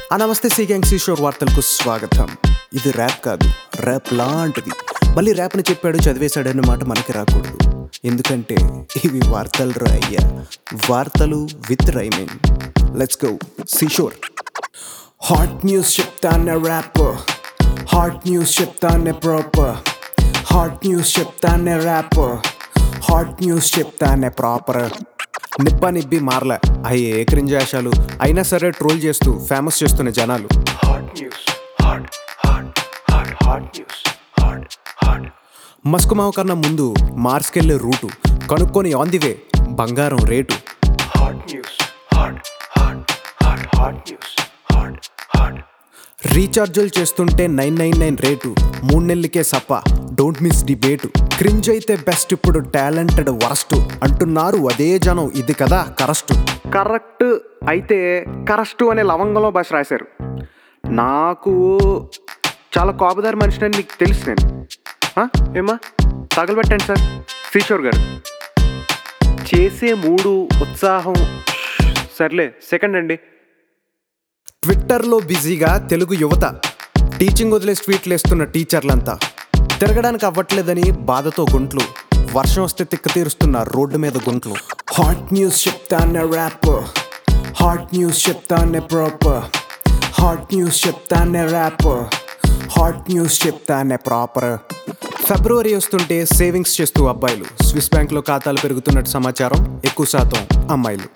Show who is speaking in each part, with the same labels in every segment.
Speaker 1: ఆ నమస్తే C gang Kishore వార్తలకు స్వాగతం ఇది ర్యాప్ కాదు ర్యాప్ లాంటిది మళ్ళీ ర్యాప్ని చెప్పాడు చదివేశాడన్న మాట మనకి రాకూడదు ఎందుకంటే ఇవి వార్తలు రా అయ్యా వార్తలు విత్ రైమింగ్ లెట్స్ గో సిషోర్ హాట్ న్యూస్ చెప్తానే ర్యాప్ హాట్ న్యూస్ చెప్తానే ప్రాపర్ హాట్ న్యూస్ చెప్తానే ర్యాప్ హాట్ న్యూస్ చెప్తానే ప్రాపర్ నిబ్బా నిబ్బి మారలే అవి ఏ క్రింజాశాలు అయినా సరే ట్రోల్ చేస్తూ ఫేమస్ చేస్తున్న జనాలు
Speaker 2: hot news, hot, hot, hot, hot news, hot, hot.
Speaker 1: మస్కుమావ కన్నా ముందు మార్స్కెళ్ళే రూటు కనుక్కొని ఆన్ ది వే బంగారం rate
Speaker 2: Hot news, hot, hot, hot, hot news, hot, hot.
Speaker 1: రీఛార్జులు చేస్తుంటే నైన్ నైన్ నైన్ రేటు మూడు నెలలకే సప్ప డోంట్ మిస్ డిబేటు క్రింజ్ అయితే బెస్ట్ ఇప్పుడు టాలెంటెడ్ వరస్ట్ అంటున్నారు అదే జనం ఇది కదా కరెస్ట్ కరెక్ట్ అయితే కరెస్ట్ అనే లవంగంలో భాష రాశారు నాకు చాలా కోపదారి మనిషిని మీకు తెలుసు నేను ఆ? ఏమా తగలబెట్టండి సార్ కిషోర్ గారు చేసే మూడు ఉత్సాహం సర్లే సెకండ్ అండి ట్విట్టర్లో బిజీగా తెలుగు యువత టీచింగ్ వదిలేసి ట్వీట్లు వేస్తున్న టీచర్లంతా తిరగడానికి అవ్వట్లేదని బాధతో గుంట్లు వర్షం వస్తే తిక్క తీరుస్తున్న రోడ్డు మీద గుంట్లు హాట్ న్యూస్ చెప్తానే ర్యాప్ హాట్ న్యూస్ చెప్తానే ప్రాపర్ హాట్ న్యూస్ చెప్తానే ర్యాప్ హాట్ న్యూస్ చెప్తానే ప్రాపర్ ఫిబ్రవరి వస్తుంటే సేవింగ్స్ చేస్తూ అబ్బాయిలు స్విస్ బ్యాంక్లో ఖాతాలు పెరుగుతున్నట్టు సమాచారం ఎక్కువ శాతం అమ్మాయిలు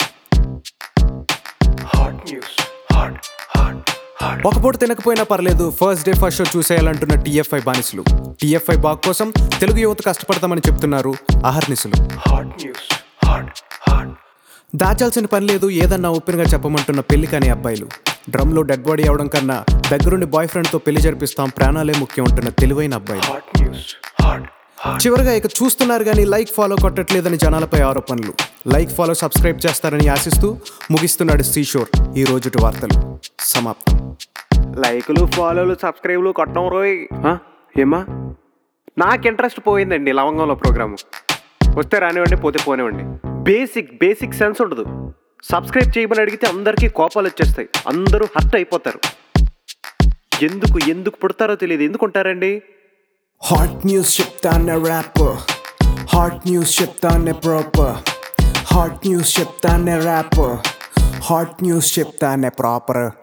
Speaker 2: Hot news, hot, hot, hot.
Speaker 1: ఒక పూట తినకపోయినా పర్లేదు ఫస్ట్ డే ఫస్ట్ షో చూసేయాలంటున్న టీఎఫ్ఐ బానిసలు టీఎఫ్ఐ బాగ్ కోసం తెలుగు యువత కష్టపడతామని చెప్తున్నారు అహర్నిశలు
Speaker 2: Hot news, hot, hot.
Speaker 1: దాచాల్సిన పని లేదు ఏదన్నా ఓపెన్గా చెప్పమంటున్న పెళ్లి కాని అబ్బాయిలు డ్రమ్లో డెడ్ బాడీ అవడం కన్నా దగ్గరుండి బాయ్ ఫ్రెండ్తో పెళ్లి జరిపిస్తాం ప్రాణాలే ముఖ్యం ఉంటున్న తెలివైన అబ్బాయిలు
Speaker 2: Hot news, hot, hot.
Speaker 1: చివరిగా ఇక చూస్తున్నారు కానీ లైక్ ఫాలో కొట్టట్లేదని జనాలపై ఆరోపణలు లైక్ ఫాలో సబ్స్క్రైబ్ చేస్తారని ఆశిస్తూ ముగిస్తున్నాడు సీషోర్ ఈ రోజుటి వార్తలు సమాప్తం లైకులు ఫాలోలు సబ్స్క్రైబ్లు కొట్టడం రోయ్ ఏమా నాకు ఇంట్రెస్ట్ పోయిందండి లవంగంలో ప్రోగ్రాము వస్తే రానివ్వండి పోతే పోనివ్వండి బేసిక్ బేసిక్ సెన్స్ ఉండదు సబ్స్క్రైబ్ చేయమని అడిగితే అందరికీ కోపాలు వచ్చేస్తాయి అందరూ హర్ట్ అయిపోతారు ఎందుకు ఎందుకు పుడతారో తెలియదు ఎందుకు ఉంటారండి హాట్ న్యూస్ చెప్తానే ర్యాప్ హాట్ న్యూస్ చెప్తానే ప్రాపర్ హాట్ న్యూస్ చెప్తానే ర్యాప్ హాట్ న్యూస్ చెప్తానే ప్రాపర్